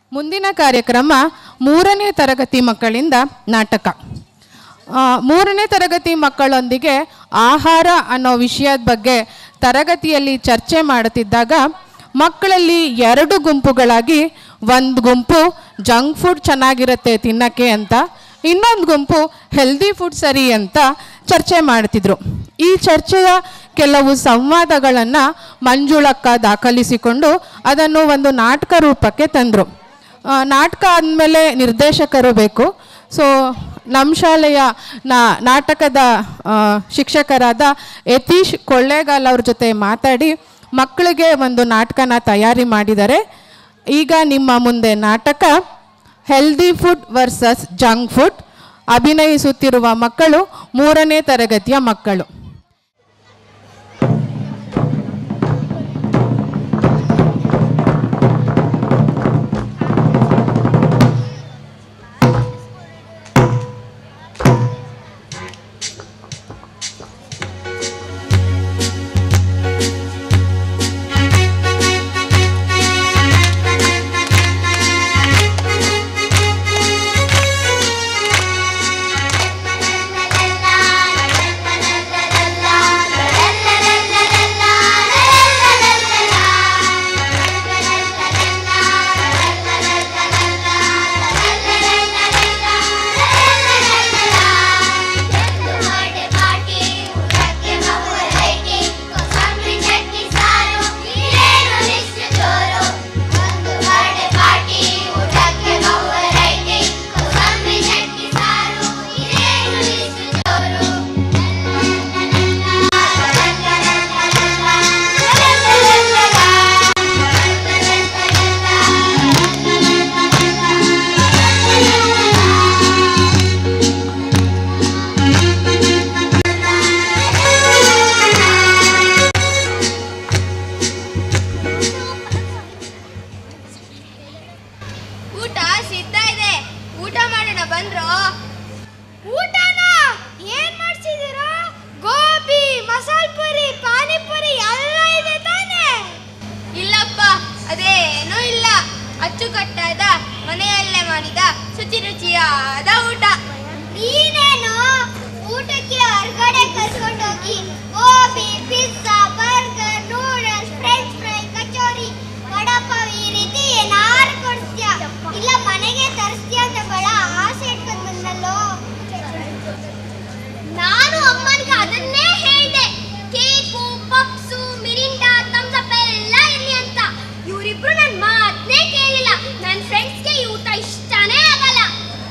ಮುಂದಿನ ಕಾರ್ಯಕ್ರಮ ಮೂರನೇ ತರಗತಿ ಮಕ್ಕಳಿಂದ ನಾಟಕ ಆ, ಮೂರನೇ ತರಗತಿ ಮಕ್ಕಳೊಂದಿಗೆ ಆಹಾರ ಅನ್ನೋ ವಿಷಯದ ಬಗ್ಗೆ ತರಗತಿಯಲ್ಲಿ ಚರ್ಚೆ ಮಾಡುತ್ತಿದ್ದಾಗ ಮಕ್ಕಳಲ್ಲಿ ಎರಡು ಗುಂಪುಗಳಾಗಿ ಒಂದು ಗುಂಪು ಜಂಕ್ ಫುಡ್ ಚೆನ್ನಾಗಿರುತ್ತೆ ತಿನ್ನಕ್ಕೆ ಅಂತ ಇನ್ನೊಂದು ಗುಂಪು ಹೆಲ್ದಿ ಫುಡ್ ಸರಿ ಅಂತ ಚರ್ಚೆ ಮಾಡ್ತಿದ್ರು ಈ ಚರ್ಚೆಯ ಕೆಲವು ಸಂವಾದಗಳನ್ನು ಮಂಜುಳಕ್ಕ ದಾಖಲಿಸಿಕೊಂಡು ಅದನ್ನು ಒಂದು ನಾಟಕ ರೂಪಕ್ಕೆ ತಂದರು ಆ, ನಾಟಕ ಆದಮೇಲೆ ನಿರ್ದೇಶಕರು ಬೇಕು ಸೊ ನಮ್ಮ ಶಾಲೆಯ ನಾ ನಾಟಕದ ಆ, ಶಿಕ್ಷಕರಾದ ಯತೀಶ್ ಕೊಳ್ಳೇಗಾಲ್ ಅವ್ರ ಜೊತೆ ಮಾತಾಡಿ ಮಕ್ಕಳಿಗೆ ಒಂದು ನಾಟಕನ ತಯಾರಿ ಮಾಡಿದ್ದಾರೆ ಈಗ ನಿಮ್ಮ ಮುಂದೆ ನಾಟಕ healthy food versus junk food ಅಭಿನಯಿಸುತ್ತಿರುವ ಮಕ್ಕಳು ಮೂರನೇ ತರಗತಿಯ ಮಕ್ಕಳು ಊಟ ಸಿದ್ಧ ಇದೆ ಊಟ ಮಾಡೋಣ ಬಂದ್ರೋ ಊಟನ ಏನ್ ಮಾಡ್ಸಿದೀರೋ ಗೋಬಿ ಮಸಾಲ್ ಪುರಿ ಪಾನಿಪುರಿ ಎಲ್ಲ ಇದೆ ತಾನೇ ಇಲ್ಲಪ್ಪ ಅದೇನೂ ಇಲ್ಲ ಅಚ್ಚುಕಟ್ಟಾದ ಮನೆಯಲ್ಲೇ ಮಾಡಿದ ಶುಚಿ ರುಚಿಯಾದ ಊಟ ನೀನೇನು ಊಟಕ್ಕೆ ಹೊರಗಡೆ ಕರ್ಕೊಂಡು ಹೋಗಿ gobi pizza burger noodles French fry kachori vada pav ಈ ರೀತಿ ಏನಾರು ಕೊಡ್ತೀಯ ಇಲ್ಲ ಮನೆಗೆ ತರಿಸ್ತೀಯ ಅಂತ ಬಹಳ ಆಸೆ ಇಟ್ಕೊಂಡು ಬಂದಲ್ಲೋ ನಾನು ಅಮ್ಮನಿಗೆ ಅದನ್ನೇ ಹೇಳಿದೆ ಕೇಕು ಪಪ್ಸು ಮಿರಿಂಡಾ ಥಮ್ಸಪ್ ಎಲ್ಲ ಇರಲಿ ಅಂತ ಇವರಿಬ್ರು ನನ್ನ ಮಾತನ್ನೇ ಕೇಳಿಲ್ಲ ನನ್ನ ಫ್ರೆಂಡ್ಸ್ಗೆ ಈ ಊಟ ಇಷ್ಟನೇ ಆಗಲ್ಲ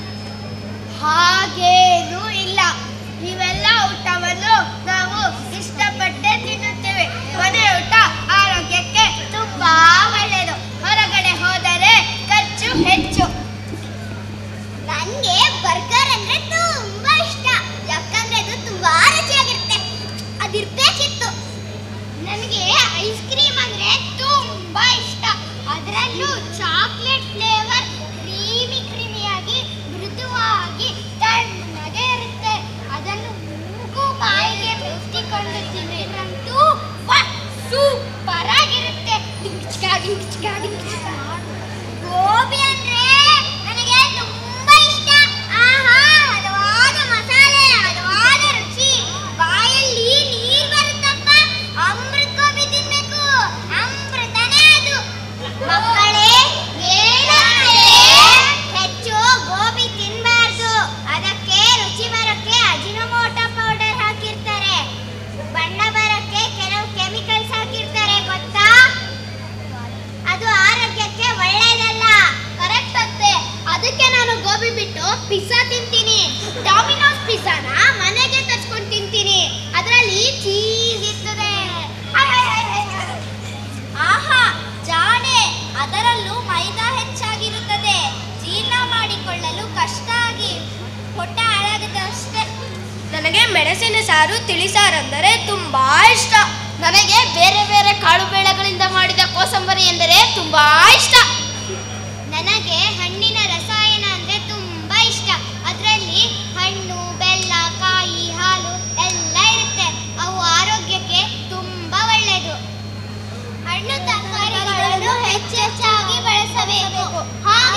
ಹಾಗೇನೂ ಇಲ್ಲ ಇವೆಲ್ಲ ಊಟವನ್ನು ನಾವು ಇಷ್ಟಪಟ್ಟೆ ತಿನ್ನುತ್ತೇವೆ ಮನೆ ಊಟ ಆರೋಗ್ಯಕ್ಕೆ ತುಂಬಾ ಒಳ್ಳೆಯದು ಹೊರಗಡೆ ಹೋದರೆ ಖರ್ಚು ಹೆಚ್ಚು ನನಗೆ ಬರ್ಗರ್ ಅಂದ್ರೆ ತುಂಬಾ ಇಷ್ಟ ಯಾಕಂದ್ರೆ ಅದು ತುಂಬಾ ರುಚಿಯಾಗಿರುತ್ತೆ ಅದಿರ್ಬೇಕಿತ್ತು ನನಗೆ ಐಸ್ ಕ್ರೀಮ್ ಅಂದ್ರೆ ತುಂಬಾ ಇಷ್ಟ ಅದರಲ್ಲೂ ಚಾಕ್ಲೇಟ್ ಫ್ಲೇವರ್ ಕ್ರೀಮಿ ಕ್ರೀಮಿಯಾಗಿ ಮೃದುವಾಗಿ ತಣ್ಣಗೆ ಇರುತ್ತೆ ಅದನ್ನು ಮೂಗು ಬಾಯಿಗೆ ಮುಚ್ಚಿಕೊಂಡು ತಿಂದ್ರಂತೂ ಸೂಪರ್ ಆಗಿರುತ್ತೆ ಡಿಂಗಿಚ್ಕಾ, ಡಿಂಗಿಚ್ಕಾ, ಡಿಂಗಿಚ್ಕಾ. ಗೋಬಿ ಅಂದ್ರೆ ನನಗೆ ತುಂಬಾ ಇಷ್ಟ ಆಹಾ ಹದವಾದ ಮಸಾಲೆ ಹದವಾದ ರುಚಿ ಬಾಯಲ್ಲಿ ನೀರ್ ಬರುತ್ತಪ್ಪ ಅಮೃತ ಗೋಬಿ ತಿನ್ಬೇಕು ಅಮೃತನೇ ಅದು ಮಕ್ಕಳೇ ಏನಂದ್ರೆ ಹೆಚ್ಚು ಗೋಬಿ ತಿನ್ಬಾರ್ದು ಅದಕ್ಕೆ ರುಚಿ ಬರಕ್ಕೆ ಅಜಿನೋಮೋಟೋ ಪೌಡರ್ ಹಾಕಿರ್ತಾರೆ ಬಣ್ಣ ಬರಕ್ಕೆ ಕೆಲವು ಕೆಮಿಕಲ್ಸ್ ಹಾಕಿರ್ತಾರೆ ಗೊತ್ತಾ ಅದು ಆರೋಗ್ಯಕ್ಕೆ ಒಳ್ಳೆಯದಲ್ಲ ಕರೆಕ್ಟ್ ಅತ್ತೆ ಅದಕ್ಕೆ ನಾನು ಗೋಬಿ ಬಿಟ್ಟು ಪಿಜ್ಜಾ ತಿಂತೀನಿ ಡಾಮಿನೋಸ್ ಪಿಜ್ಜಾನ ಮನೆಗೆ ತರ್ಸ್ಕೊಂಡು ತಿಂತೀನಿ ಅದರಲ್ಲಿ ಚೀಸ್ ಇರ್ತದೆ hi hi hi hi hi. ಆಹಾ ಜಾಣೆ ಅದರಲ್ಲೂ ಮೈದಾ ಹೆಚ್ಚಾಗಿರುತ್ತದೆ ಜೀರ್ಣ ಮಾಡಿಕೊಳ್ಳಲು ಕಷ್ಟ ಆಗಿ ಹೊಟ್ಟೆ ಹಾಳಾಗುತ್ತೆ ಅಷ್ಟೇ ನನಗೆ ಮೆಣಸಿನ ಸಾರು ತಿಳಿಸಾರಂದರೆ ತುಂಬಾ ಇಷ್ಟ ನನಗೆ ಬೇರೆ ಬೇರೆ ಕಾಳು ಬೇಳೆಗಳಿಂದ ಮಾಡಿದ ಕೋಸಂಬರಿ ಎಂದರೆ ತುಂಬಾ ಇಷ್ಟ ನನಗೆ ಹಣ್ಣಿನ ರಸಾಯನ ಅಂದ್ರೆ ತುಂಬಾ ಇಷ್ಟ ಅದರಲ್ಲಿ ಹಣ್ಣು ಬೆಲ್ಲ ಕಾಯಿ ಹಾಲು ಎಲ್ಲ ಇರುತ್ತೆ ಅವು ಆರೋಗ್ಯಕ್ಕೆ ತುಂಬಾ ಒಳ್ಳೆಯದು ಹಣ್ಣು ತರಕಾರಿಗಳನ್ನು ಹೆಚ್ಚೆಚ್ಚಾಗಿ ಬಳಸಬೇಕು ಹಾಗೆ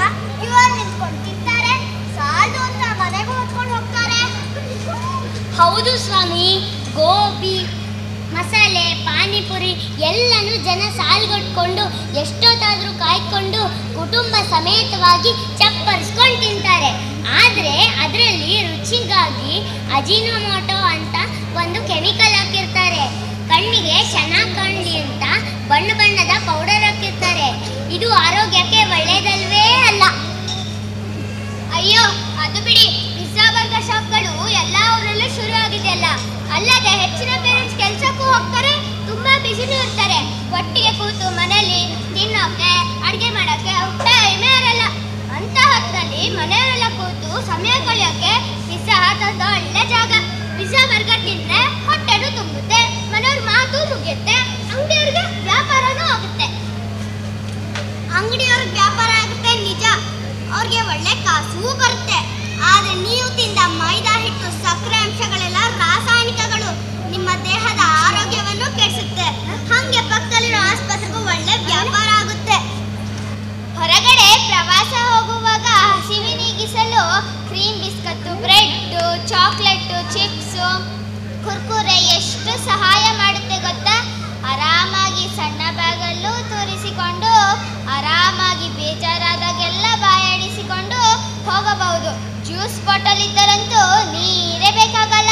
ಕ್ಯೂ ಅಲ್ಲಿ ನಿಂತ್ಕೊಂಡು ತಿಂತಾರೆ ಸಾಲದು ಅಂತ ಮನೆಗೂ ಹೊತ್ಕೊಂಡು ಹೋಗ್ತಾರೆ ಹೌದು ಸ್ವಾಮಿ ಗೋಬಿ ಮಸಾಲೆ ಪಾನಿಪುರಿ ಎಲ್ಲನೂ ಜನ ಸಾಲ್ಗಟ್ಕೊಂಡು ಎಷ್ಟೊತ್ತಾದರೂ ಕಾಯ್ಕೊಂಡು ಕುಟುಂಬ ಸಮೇತವಾಗಿ ಚಪ್ಪರಿಸ್ಕೊಂಡು ತಿಂತಾರೆ ಆದರೆ ಅದರಲ್ಲಿ ರುಚಿಗಾಗಿ ಅಜಿನೋಮೋಟೊ ಅಂತ ಒಂದು ಕೆಮಿಕಲ್ ಹಾಕಿರ್ತಾರೆ ಕಣ್ಣಿಗೆ ಚೆನ್ನಾಗಿ ಕಾಣಲಿ ಅಂತ ಬಣ್ಣ ಬಣ್ಣದ ಪೌಡರ್ ಹಾಕಿರ್ತಾರೆ ಇದು ಆರೋಗ್ಯಕ್ಕೆ ಒಳ್ಳೆಯದಲ್ವೇ ಅಲ್ಲ ಅಯ್ಯೋ ಅದು ಬಿಡಿ ಪಿಜ್ಜಾ ಬರ್ಗರ್ ಶಾಪ್ಗಳು ಎಲ್ಲ ಊರಲ್ಲೂ ಶುರು ಆಗಿದೆ ಅಲ್ಲ ಅಲ್ಲದೆ ಹೆಚ್ಚಿನ ಪೇರೆಂಟ್ಸ್ ಕೆಲಸಕ್ಕೂ ಹೋಗ್ತಾರೆ ತುಂಬಾ ಬಿಸಿನೂ ಇರ್ತಾರೆ ಒಟ್ಟಿಗೆ ಕೂತು ಮನೆಯಲ್ಲಿ ತಿನ್ನೋಕೆ ಅಡುಗೆ ಮಾಡೋಕೆ ಟೈಮೇ ಇರಲ್ಲ ಅಂತ ಹೊತ್ತಿನಲ್ಲಿ ಮನೆಯಲ್ಲೆಲ್ಲ ಕೂತು ಸಮಯ ಕಳೆಯೋಕೆ ಪಿಜ್ಜಾ ಅದೊಂದು ಒಳ್ಳೆ ಜಾಗ ಪಿಜ್ಜಾ ಬರ್ಗರ್ ತಿಂದ್ರೆ ಹೊಟ್ಟೆನೂ ತುಂಬುತ್ತೆ ಮನೆಯವ್ರ ಮಾತು ಮುಗಿಯುತ್ತೆ ಅಂಗಡಿಯವ್ರಿಗೆ ವ್ಯಾಪಾರನೂ ಆಗುತ್ತೆ ಅಂಗಡಿಯವ್ರಿಗೆ ವ್ಯಾಪಾರ ಆಗುತ್ತೆ ನಿಜ ಅವ್ರಿಗೆ ಒಳ್ಳೆ ಕಾಸು ಬರುತ್ತೆ ಆದ್ರೆ ನೀವು ತಿಂದ ಮೈದಾ ಹಿಟ್ಟು ಸಕ್ಕರೆ ಅಂಶಗಳೆಲ್ಲ ರಾಸಾಯನಿಕಗಳು ನಿಮ್ಮ ದೇಹದ ಆರೋಗ್ಯವನ್ನು ಕೆಡಿಸುತ್ತೆ ಹಂಗೆ ಪಕ್ಕದಲ್ಲಿರೋ ಆಸ್ಪತ್ರೆಗೂ ಒಳ್ಳೆ ವ್ಯಾಪಾರ ಆಗುತ್ತೆ ಹೊರಗಡೆ ಪ್ರವಾಸ ಹೋಗುವಾಗ ಹಸಿವೆ ನೀಗಿಸಲು cream biscuit bread chocolate chips Kurkure ಎಷ್ಟು ಸಹಾಯ ಮಾಡುತ್ತೆ ಗೊತ್ತಾ ಆರಾಮಾಗಿ ಸಣ್ಣ ಬ್ಯಾಗಲ್ಲೂ ತೋರಿಸಿಕೊಂಡು ಆರಾಮಾಗಿ ಬೇಜಾರಾದಾಗೆಲ್ಲ ಬಾಯಾಡಿಸಿಕೊಂಡು ಹೋಗಬಹುದು ಜ್ಯೂಸ್ ಬಾಟಲ್ ಇದ್ದರಂತೂ ನೀರೇ ಬೇಕಾಗಲ್ಲ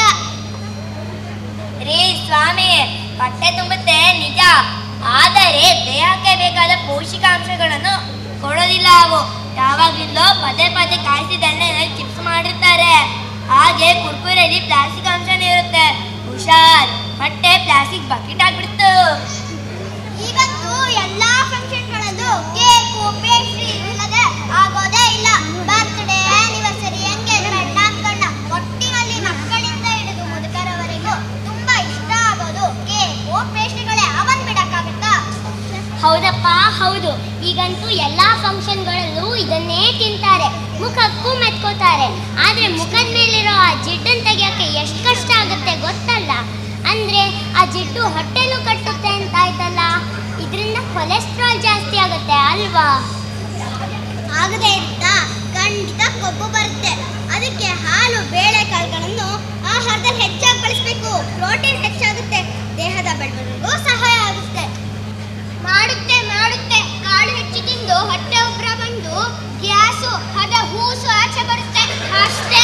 ರೀ ಸ್ವಾಮಿ ಹೊಟ್ಟೆ ತುಂಬುತ್ತೆ ನಿಜ ಆದರೆ ದೇಹಕ್ಕೆ ಬೇಕಾದ ಪೋಷಕಾಂಶಗಳನ್ನು ಕೊಡೋದಿಲ್ಲ ಅವು ಯಾವಾಗಲಿಂದಲೋ ಪದೇ ಪದೇ ಕಾಯಿಸಿದೆಣ್ಣೆ ಚಿಪ್ಸ್ ಮಾಡಿರ್ತಾರೆ ಹಾಗೆ ಕುರ್ಕುರೆಯಲ್ಲಿ ಪ್ಲಾಸ್ಟಿಕ್ ಅಂಶನೇ ಇರುತ್ತೆ ಹುಷಾರ್ ಹೊಟ್ಟೆ ಪ್ಲಾಸ್ಟಿಕ್ ಬಕೆಟ್ ಆಗ್ಬಿಡ್ತು ಈಗಂತೂ ಎಲ್ಲಾ ಫಂಕ್ಷನ್ಗಳಲ್ಲೂ ಕೇಕು ಪೇಸ್ಟ್ರಿ ಇಲ್ಲದೆ ಆಗೋದೇ ಇಲ್ಲ ಬರ್ತ್ಡೇ ಆನಿವರ್ಸರಿ ಎಂಗೇಜ್ಮೆಂಟ್ ನಾಮಕರಣ ಒಟ್ಟಿನಲ್ಲಿ ಮಕ್ಕಳಿಂದ ಹಿಡಿದು ಮುದುಕರವರೆಗೂ ತುಂಬಾ ಇಷ್ಟ ಆಗೋದು ಕೇಕು ಪೇಸ್ಟ್ರಿಗಳೇ ಅವನ್ ಬಿಡಕ್ಕಾಗತ್ತಾ ಹೌದಪ್ಪ ಹೌದು ಈಗಂತೂ ಎಲ್ಲಾ ಫಂಕ್ಷನ್ಗಳಲ್ಲೂ ಇದನ್ನೇ ತಿಂತಾರೆ ಮುಖಕ್ಕೂ ಮೆತ್ಕೋತಾರೆ ಆದ್ರೆ ಮುಖದ ಮೇಲಿರೋ ಆ ಜಿಡ್ಡನ್ನು ತೆಗಿಯೋಕೆ ಎಷ್ಟು ಕಷ್ಟ ಆಗುತ್ತೆ ಗೊತ್ತಲ್ಲ ಅಂದ್ರೆ ಆ ಜಿಡ್ಡು ಹೊಟ್ಟೆನೂ ಕಟ್ಟುತ್ತೆ ಅಂತ ಆಯ್ತಲ್ಲ ಇದರಿಂದ ಕೊಲೆಸ್ಟ್ರಾಲ್ ಜಾಸ್ತಿ ಆಗುತ್ತೆ ಅಲ್ವಾ ಆಗದೆ ಇರುತ್ತ ಖಂಡಿತ ಕೊಬ್ಬು ಬರುತ್ತೆ ಅದಕ್ಕೆ ಹಾಲು ಬೇಳೆಕಾಳುಗಳನ್ನು ಆಹಾರದಲ್ಲಿ ಹೆಚ್ಚಾಗಿ ಬಳಸಬೇಕು ಪ್ರೋಟೀನ್ ಹೆಚ್ಚಾಗುತ್ತೆ ದೇಹದ ಬೆಳವಣಿಗೆಗೂ ಸಹಾಯ ಆಗುತ್ತೆ ಮಾಡುತ್ತೆ ಮಾಡುತ್ತೆ ಕಾಳು ಹೆಚ್ಚು ತಿಂದು ಹೊಟ್ಟೆ ಉಬ್ರ ಬಂದು ಗ್ಯಾಸು ಹದ ಹೂಸು ಆಚೆ ಬರುತ್ತೆ ಅಷ್ಟೇ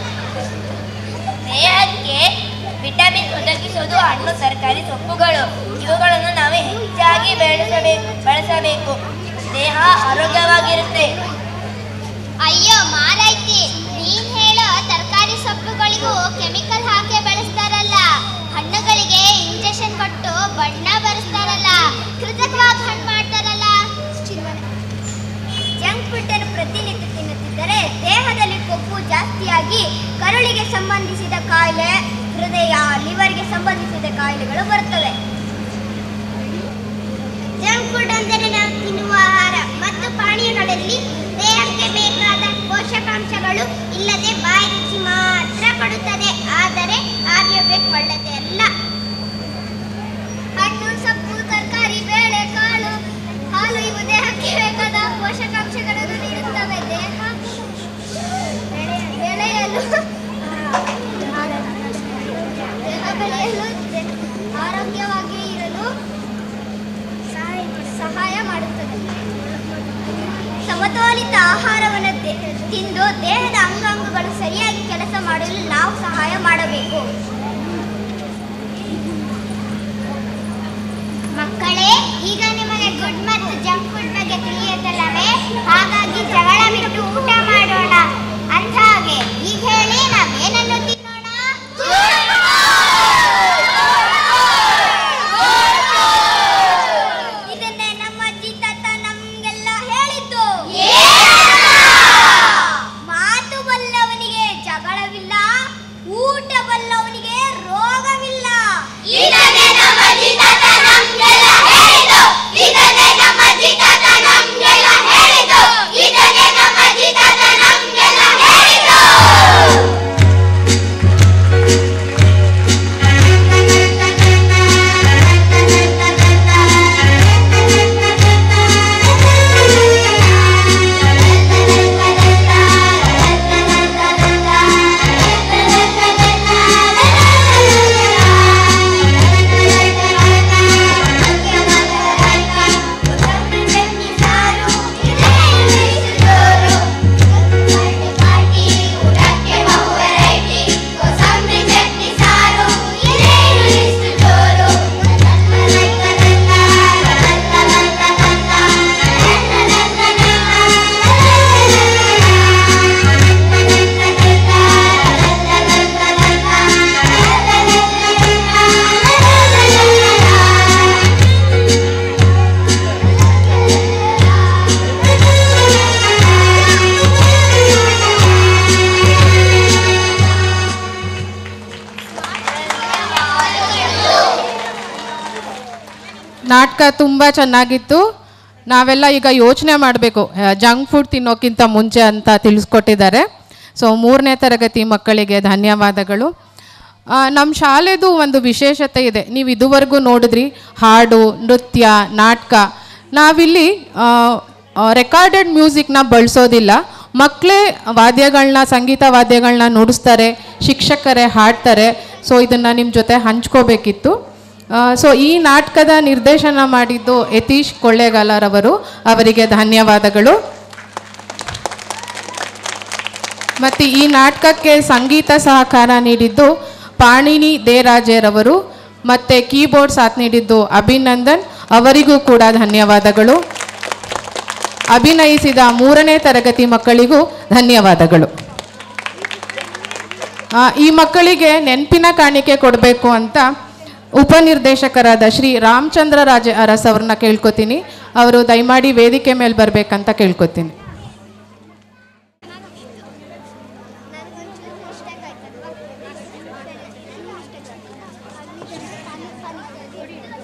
ದೇಹಕ್ಕೆ ವಿಟಮಿನ್ ಒದಗಿಸೋದು ಹಣ್ಣು ತರಕಾರಿ ಸೊಪ್ಪುಗಳು ಇವುಗಳನ್ನು ನಾವು ಹೆಚ್ಚಾಗಿ ಬೆಳೆಸಬೇಕು ಬಳಸಬೇಕು ದೇಹ ಆರೋಗ್ಯವಾಗಿರುತ್ತೆ ಅಯ್ಯೋ ಮಾರೈತಿ ನೀನ್ ಹೇಳೋ ತರಕಾರಿ ಸೊಪ್ಪುಗಳಿಗೂ ಕೆಮಿಕಲ್ ಹಾಕಿ ಬೆಳೆಸ್ತಾರಲ್ಲ ಹಣ್ಣುಗಳಿಗೆ ಇಂಜೆಕ್ಷನ್ ಕೊಟ್ಟು ಬಣ್ಣ ಬರೆಸ್ತಾರಲ್ಲ ಕೃತಕವಾಗಿ ಹಣ್ಣು ಮಾಡ್ತಾರಲ್ಲ ಜಂಕ್ ಫುಡ್ ಅನ್ನು ಪ್ರತಿನಿತ್ಯ ತಿನ್ನುತ್ತಿದ್ದರೆ ದೇಹದಲ್ಲಿ ಕೊಬ್ಬು ಜಾಸ್ತಿಯಾಗಿ ಕರುಳಿಗೆ ಸಂಬಂಧಿಸಿದ ಕಾಯಿಲೆ ಹೃದಯ ಲಿವರ್ಗೆ ಸಂಬಂಧಿಸಿದ ಕಾಯಿಲೆಗಳು ಬರುತ್ತವೆ ಜಂಕ್ ಫುಡ್ ಅಂದರೆ ನಾವು ತಿನ್ನುವ ಆಹಾರ ಮತ್ತು ಪಾನೀಯಗಳಲ್ಲಿ ದೇಹಕ್ಕೆ ಬೇಕಾದ ಪೋಷಕಾಂಶಗಳು ಇಲ್ಲದೆ ಬಾಯಿ ರುಚಿ ಮಾತ್ರ ಕೊಡುತ್ತದೆ ಆದರೆ ಆರೋಗ್ಯಕ್ಕೆ ಒಳ್ಳೆಯದೇ ಅಲ್ಲ ಹಣ್ಣು ಸೊಪ್ಪು ತರಕಾರಿ ಬೇಳೆ ಕಾಳು ಹಾಲು ಇವು ದೇಹಕ್ಕೆ ಬೇಕಾದ ಪೋಷಕಾಂಶಗಳನ್ನು ನೀಡುತ್ತವೆ ದೇಹ ಬೆಳೆ- ಬೆಳೆಯಲು ದೇಹ ಬೆಳೆಯಲು ದೆ- ಆರೋಗ್ಯವಾಗಿ ಇರಲು ಸಹಾಯ ಸಹಾಯ ಮಾಡುತ್ತದೆ ಸಮತೋಲ ನಾಟಕ ತುಂಬ ಚೆನ್ನಾಗಿತ್ತು ನಾವೆಲ್ಲ ಈಗ ಯೋಚನೆ ಮಾಡಬೇಕು ಜಂಕ್ ಫುಡ್ ತಿನ್ನೋಕ್ಕಿಂತ ಮುಂಚೆ ಅಂತ ತಿಳಿಸ್ಕೊಟ್ಟಿದ್ದಾರೆ ಸೊ ಮೂರನೇ ತರಗತಿ ಮಕ್ಕಳಿಗೆ ಧನ್ಯವಾದಗಳು ನಮ್ಮ ಶಾಲೆದು ಒಂದು ವಿಶೇಷತೆ ಇದೆ ನೀವು ಇದುವರೆಗೂ ನೋಡಿದ್ರಿ ಹಾಡು ನೃತ್ಯ ನಾಟಕ ನಾವಿಲ್ಲಿ ರೆಕಾರ್ಡೆಡ್ ಮ್ಯೂಸಿಕ್ನ ಬಳಸೋದಿಲ್ಲ ಮಕ್ಕಳೇ ವಾದ್ಯಗಳನ್ನ ಸಂಗೀತ ವಾದ್ಯಗಳನ್ನ ನುಡಿಸ್ತಾರೆ ಶಿಕ್ಷಕರೇ ಹಾಡ್ತಾರೆ ಸೊ ಇದನ್ನು ನಿಮ್ಮ ಜೊತೆ ಹಂಚ್ಕೋಬೇಕಿತ್ತು ಸೊ ಈ ನಾಟಕದ ನಿರ್ದೇಶನ ಮಾಡಿದ್ದು ಯತೀಶ್ ಕೊಳ್ಳೇಗಾಲರವರು ಅವರಿಗೆ ಧನ್ಯವಾದಗಳು ಮತ್ತು ಈ ನಾಟಕಕ್ಕೆ ಸಂಗೀತ ಸಹಕಾರ ನೀಡಿದ್ದು ಪಾಣಿನಿ ದೇರಾಜೇರವರು ಮತ್ತು ಕೀಬೋರ್ಡ್ ಸಾಥ್ ನೀಡಿದ್ದು ಅಭಿನಂದನ್ ಅವರಿಗೂ ಕೂಡ ಧನ್ಯವಾದಗಳು ಅಭಿನಯಿಸಿದ ಮೂರನೇ ತರಗತಿ ಮಕ್ಕಳಿಗೂ ಧನ್ಯವಾದಗಳು ಆ, ಈ ಮಕ್ಕಳಿಗೆ ನೆನಪಿನ ಕಾಣಿಕೆ ಕೊಡಬೇಕು ಅಂತ ಉಪನಿರ್ದೇಶಕರಾದ ಶ್ರೀ ರಾಮಚಂದ್ರ ರಾಜ ಅರಸ್ ಅವ್ರನ್ನ ಕೇಳ್ಕೊತೀನಿ ಅವರು ದಯಮಾಡಿ ವೇದಿಕೆ ಮೇಲೆ ಬರಬೇಕಂತ ಕೇಳ್ಕೊತೀನಿ ನನಗೊಂಚೂರು ಇಷ್ಟ ಆಯ್ತಲ್ವಾ